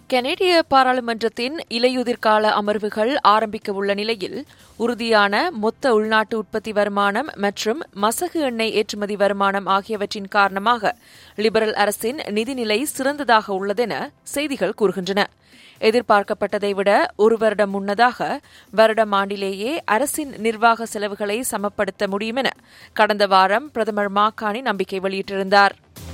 கனேடிய பாராளுமன்றத்தின் இலையுதிர்கால அமர்வுகள் ஆரம்பிக்க உள்ள நிலையில் உறுதியான மொத்த உள்நாட்டு உற்பத்தி வருமானம் மற்றும் மசகு எண்ணெய் ஏற்றுமதி வருமானம் ஆகியவற்றின் காரணமாக லிபரல் அரசின் நிதிநிலை சிறந்ததாக உள்ளதென செய்திகள் கூறுகின்றன எதிர்பார்க்கப்பட்டதை விட ஒரு வருடம் முன்னதாக வருடம் ஆண்டிலேயே அரசின் நிர்வாக செலவுகளை சமப்படுத்த முடியும் என கடந்த வாரம் பிரதமர் மாகாணி நம்பிக்கை வெளியிட்டிருந்தார்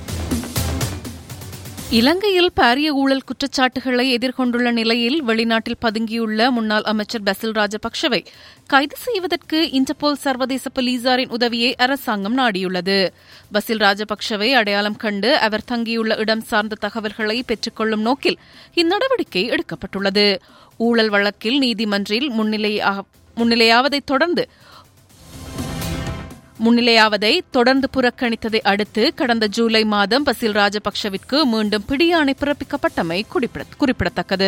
இலங்கையில் பாரிய ஊழல் குற்றச்சாட்டுகளை எதிர்கொண்டுள்ள நிலையில் வெளிநாட்டில் பதுங்கியுள்ள முன்னாள் அமைச்சர் பசில் ராஜபக்சவை கைது செய்வதற்கு இன்டர்போல் சர்வதேச போலீசாரின் உதவியை அரசாங்கம் நாடியுள்ளது பசில் ராஜபக்சவை அடையாளம் கண்டு அவர் தங்கியுள்ள இடம் சார்ந்த தகவல்களை பெற்றுக்கொள்ளும் நோக்கில் இந்நடவடிக்கை எடுக்கப்பட்டுள்ளது ஊழல் வழக்கில் நீதிமன்றில் முன்னிலையாவதைத் தொடர்ந்து முன்னிலையாவதை தொடர்ந்து புறக்கணித்ததை அடுத்து கடந்த ஜூலை மாதம் பசில் ராஜபக்சவிற்கு மீண்டும் பிடியாணை பிறப்பிக்கப்பட்டமை குறிப்பிடத்தக்கது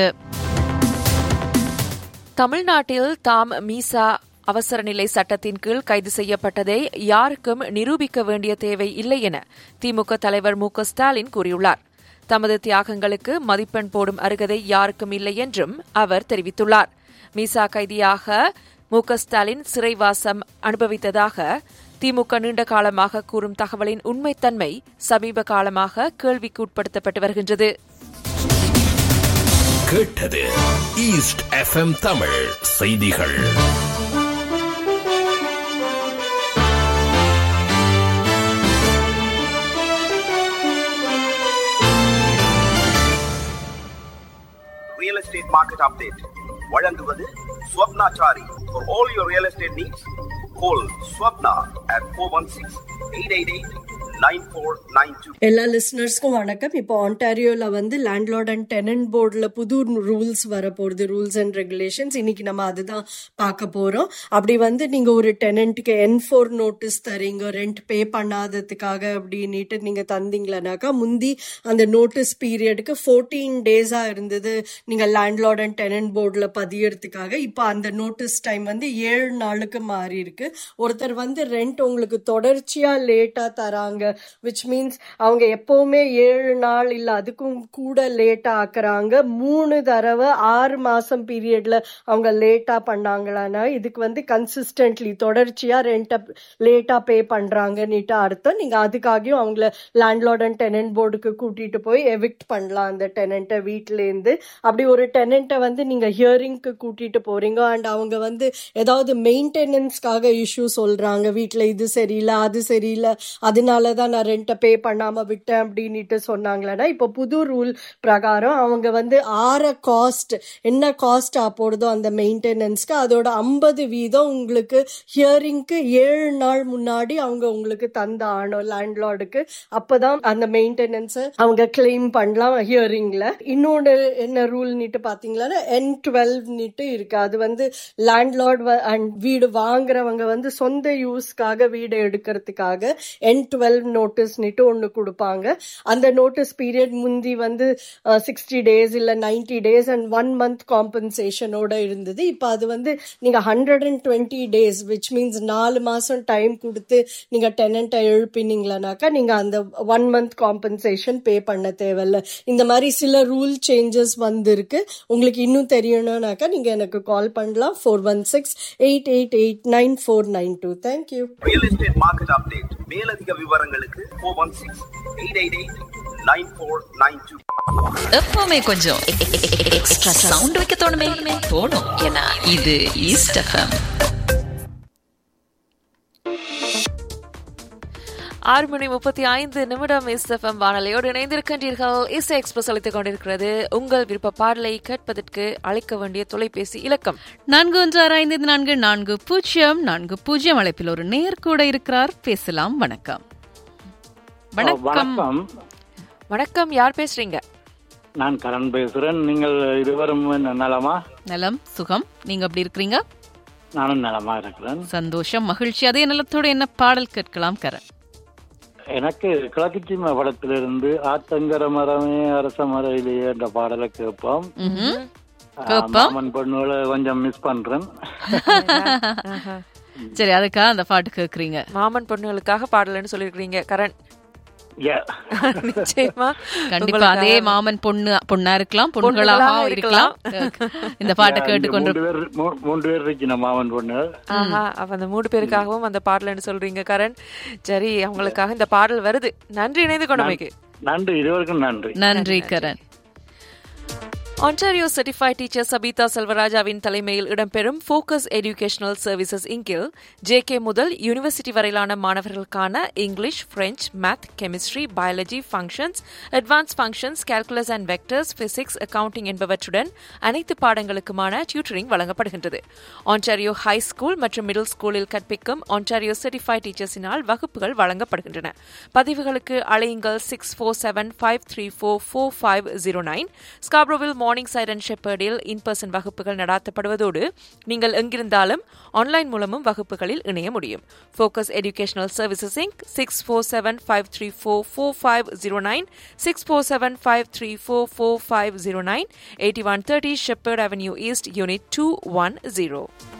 தமிழ்நாட்டில் தாம் மீசா அவசர நிலை சட்டத்தின் கீழ் கைது செய்யப்பட்டதை யாருக்கும் நிரூபிக்க வேண்டிய தேவை இல்லை என திமுக தலைவர் மு ஸ்டாலின் கூறியுள்ளார் தமது தியாகங்களுக்கு மதிப்பெண் போடும் அருகதை யாருக்கும் இல்லை என்றும் அவர் தெரிவித்துள்ளார் மீசா கைதியாக மு ஸ்டாலின் சிறைவாசம் அனுபவித்ததாக திமுக நீண்ட காலமாக கூறும் தகவலின் உண்மைத்தன்மை சமீப காலமாக கேள்விக்கு உட்படுத்தப்பட்டு வருகின்றது கேட்டது ஈஸ்ட் எஃப்எம் தமிழ் செய்திகள் ரியல் எஸ்டேட் மார்க்கெட் அப்டேட் வழங்குவது Swapnachari for all your real estate needs Call Swapna at 416-888-9492. எல்லா லிஸ்னர்ஸ்க்கும் வணக்கம் இப்போ ஆன்டாரியோல வந்து லேண்ட்லார்ட் அண்ட் டெனன்ட் போர்டில் புது ரூல்ஸ் வரப்போகுது ரூல்ஸ் அண்ட் ரெகுலேஷன்ஸ் இன்னைக்கு நம்ம அதுதான் பார்க்க போறோம் அப்படி வந்து நீங்க ஒரு டெனண்ட்டுக்கு என் ஃபோர் நோட்டீஸ் தரீங்க ரெண்ட் பே பண்ணாததுக்காக அப்படின்ட்டு நீங்க தந்தீங்களனாக்கா முந்தி அந்த நோட்டீஸ் பீரியடுக்கு ஃபோர்டீன் டேஸா இருந்தது நீங்க லேண்ட்லார்ட் அண்ட் டெனன்ட் போர்டில் பதியறதுக்காக இப்போ அந்த நோட்டீஸ் டைம் வந்து ஏழு நாளுக்கு மாறி இருக்கு ஒருத்தர் வந்து ரெண்ட் உங்களுக்கு தொடர்ச்சியா லேட்டா தராங்க விச் மீன்ஸ் அவங்க எப்பவுமே ஏழு நாள் இல்ல அதுக்கும் கூட லேட்டா ஆக்குறாங்க மூணு தடவை ஆறு மாசம் பீரியட்ல அவங்க லேட்டா பண்ணாங்களான்னா இதுக்கு வந்து கன்சிஸ்டன்ட்லி தொடர்ச்சியா ரெண்ட்டை லேட்டா பே பண்றாங்கன்னுட்டு அர்த்தம் நீங்க அதுக்காகவும் அவங்கள லேண்ட்லார்ட் அண்ட் டெனன்ட் போர்டுக்கு கூட்டிட்டு போய் எவிக்ட் பண்ணலாம் அந்த டெனண்ட்டை வீட்டுல இருந்து அப்படி ஒரு டெனண்ட்டை வந்து நீங்க ஹியரிங்க்கு கூட்டிட்டு போறீங்க அண்ட் அவங்க வந்து ஏதாவது மெயின்டெனன்ஸ்க்காக இஷ்யூ சொல்றாங்க வீட்டுல இது சரியில்லை அது சரியில்லை அதனால தான் நான் ரெண்ட்டை பே பண்ணாம விட்டேன் அப்படின்ட்டு சொன்னாங்களேன்னா இப்போ புது ரூல் பிரகாரம் அவங்க வந்து ஆற காஸ்ட் என்ன காஸ்ட் போடுதோ அந்த மெயின்டெனன்ஸ்க்கு அதோட ஐம்பது வீதம் உங்களுக்கு ஹியரிங்க்கு ஏழு நாள் முன்னாடி அவங்க உங்களுக்கு தந்த ஆனோம் லேண்ட்லார்டுக்கு அப்பதான் அந்த மெயின்டெனன்ஸை அவங்க கிளைம் பண்ணலாம் ஹியரிங்ல இன்னொன்று என்ன ரூல் நீட்டு பாத்தீங்களா என் டுவெல் நீட்டு இருக்கு அது வந்து லேண்ட்லார்ட் அண்ட் வீடு வாங்குறவங்க வந்து சொந்த யூஸ்க்காக வீடு எடுக்கிறதுக்காக என் டுவெல் நோட்டீஸ்னுட்டு ஒன்று கொடுப்பாங்க அந்த நோட்டீஸ் பீரியட் முந்தி வந்து சிக்ஸ்டி டேஸ் இல்லை ninety days and one month காம்பன்சேஷனோட இருந்தது இப்போ அது வந்து நீங்கள் hundred and twenty days which means நாலு மாதம் டைம் கொடுத்து நீங்கள் டெனண்ட்டை எழுப்பினீங்களானாக்கா நீங்கள் அந்த ஒன் மந்த் காம்பன்சேஷன் பே பண்ண தேவையில்ல இந்த மாதிரி சில ரூல் சேஞ்சஸ் வந்திருக்கு உங்களுக்கு இன்னும் தெரியணும்னாக்கா நீங்கள் எனக்கு கால் பண்ணலாம் four one six eight eight eight nine four nine two thank you real estate market update மேலதிக விவரங்களுக்கு four one six eight eight eight nine four nine two எப்பவுமே கொஞ்சம் எக்ஸ்ட்ரா சவுண்ட் வைக்க தோணுமே தோணும் ஏன்னா இது ஈஸ்ட் எஃப்எம் ஆறு மணி முப்பத்தி ஐந்து நிமிடம் எஸ்எஃப்எம் வானொலியோடு இணைந்திருக்கின்றீர்கள் இசை எக்ஸ்பிரஸ் அளித்துக் கொண்டிருக்கிறது உங்கள் விருப்ப பாடலை கேட்பதற்கு அழைக்க வேண்டிய தொலைபேசி இலக்கம் நான்கு ஒன்று ஆறு ஐந்து நான்கு நான்கு பூஜ்ஜியம் நான்கு பூஜ்ஜியம் அழைப்பில் ஒரு நேர் கூட இருக்கிறார் பேசலாம் வணக்கம் வணக்கம் வணக்கம் யார் பேசுறீங்க நான் கரண் பேசுறேன் நீங்கள் இருவரும் நலமா நலம் சுகம் நீங்க எப்படி இருக்கிறீங்க நானும் நலமா இருக்கிறேன் சந்தோஷம் மகிழ்ச்சி அதே நலத்தோட என்ன பாடல் கேட்கலாம் கரண் எனக்கு கிழக்குச்சிம படத்திலிருந்து ஆத்தங்கர மரமே அரச மரையிலேயே என்ற பாடலை கேட்போம் மாமன் பொண்ணுகளை கொஞ்சம் மிஸ் பண்றேன் சரி அதுக்காக அந்த பாட்டு கேக்குறீங்க மாமன் பொண்ணுகளுக்காக பாடலன்னு சொல்லிருக்கீங்க கரண் Yeah. நிச்சயமா கண்டிப்பா அதே மாமன் பொண்ணு பொண்ணா இருக்கலாம் பொண்ணுகளாக பொண்ணுகளாக இருக்கலாம் இந்த பாட்டை இங்க கேட்டுக்கொண்டு மூன்று பேர் மூ- மூன்று பேர் இருக்கணும் மாமன் பொண்ணு ஆஹா அப்ப அந்த மூணு பேருக்காகவும் அந்த பாடல்னு சொல்றீங்க கரண் சரி அவங்களுக்காக இந்த பாடல் வருது நன்றி இணைந்து கொண்டமைக்கு நன்றி இருவருக்கும் நன்றி நன்றி Karan Ontario certified teacher Sabitha செல்வராஜாவின் தலைமையில் இடம்பெறும் ஃபோக்கஸ் எஜுகேஷனல் சர்வீசஸ் இங்கில் ஜேகே முதல் யூனிவர்சிட்டி வரையிலான மாணவர்களுக்கான English French math chemistry biology functions advance functions calculus and vectors physics accounting என்பவற்றுடன் அனைத்து பாடங்களுக்குமான டியூட்டரிங் வழங்கப்படுகின்றது ஒன்டாரியோ ஹை ஸ்கூல் மற்றும் மிடில் ஸ்கூலில் கற்பிக்கும் ஒன்டாரியோ சர்டிஃபைட் டீச்சர்ஸினால் வகுப்புகள் வழங்கப்படுகின்றன பதிவுகளுக்கு அழையுங்கள் six four seven five three four four five zero nine ஸ்காப்ரோவில் மார்னிங் சைரன் ஷெப்பர்டில் இன் பர்சன் வகுப்புகள் நடாத்தப்படுவதோடு நீங்கள் எங்கிருந்தாலும் ஆன்லைன் மூலமும் வகுப்புகளில் இணைய முடியும் focus educational services Inc six four seven five three four four five zero nine six four seven five three four four five zero nine eighty one thirty Sheppard Avenue East unit two one zero